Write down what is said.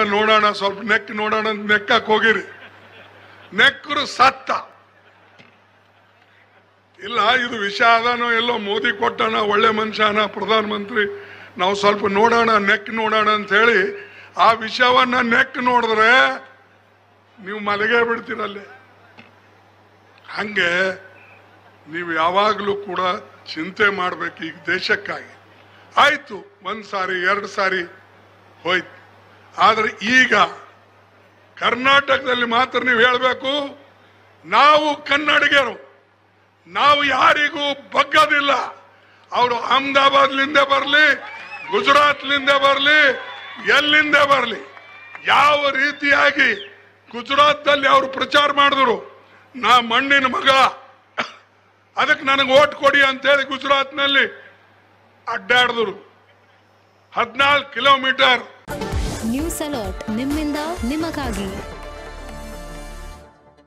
ನೋಡೋಣ ಸ್ವಲ್ಪ ನೆಕ್ ನೋಡೋಣ ಅಂತ ನೆಕ್ಕಕ್ ಹೋಗಿರಿ ನೆಕ್ಕರು ಸತ್ತ ಇಲ್ಲ ಇದು ವಿಷಯ ಅದಾನೋ ಎಲ್ಲೋ ಮೋದಿ ಕೊಟ್ಟಣ ಒಳ್ಳೆ ಮನುಷ್ಯನ ಪ್ರಧಾನ ಮಂತ್ರಿ ನಾವು ಸ್ವಲ್ಪ ನೋಡೋಣ ನೆಕ್ ನೋಡೋಣ ಅಂತ ಹೇಳಿ ಆ ವಿಷಯವನ್ನ ನೆಕ್ ನೋಡಿದ್ರೆ ನೀವು ಮಲಗೇ ಬಿಡ್ತೀರಲ್ಲೇ ಹಂಗೆ ನೀವು ಯಾವಾಗಲೂ ಕೂಡ ಚಿಂತೆ ಮಾಡ್ಬೇಕು ಈಗ ದೇಶಕ್ಕಾಗಿ ಆಯ್ತು ಒಂದ್ ಸಾರಿ ಎರಡು ಸಾರಿ ಹೋಯ್ತು ಆದ್ರೆ ಈಗ ಕರ್ನಾಟಕದಲ್ಲಿ ಮಾತ್ರ ನೀವು ಹೇಳಬೇಕು ನಾವು ಕನ್ನಡಿಗರು ನಾವು ಯಾರಿಗೂ ಬಗ್ಗದಿಲ್ಲ ಅವರು ಅಹಮದಾಬಾದ್ಲಿಂದ ಬರಲಿ ಗುಜರಾತ್ಲಿಂದ ಬರಲಿ ಎಲ್ಲಿಂದ ಬರಲಿ ಯಾವ ರೀತಿಯಾಗಿ ಗುಜರಾತ್ನಲ್ಲಿ ಅವರು ಪ್ರಚಾರ ಮಾಡಿದ್ರು ನಾ ಮಣ್ಣಿನ ಮಗ ಅದಕ್ಕೆ ನನಗೆ ಓಟ್ ಕೊಡಿ ಅಂತೇಳಿ ಗುಜರಾತ್ನಲ್ಲಿ ಅಡ್ಡಾಡಿದ್ರು ಹದಿನಾಲ್ಕು ಕಿಲೋಮೀಟರ್ ನ್ಯೂಸ್ ಅಲರ್ಟ್ ನಿಮ್ಮಿಂದ ನಿಮಗಾಗಿ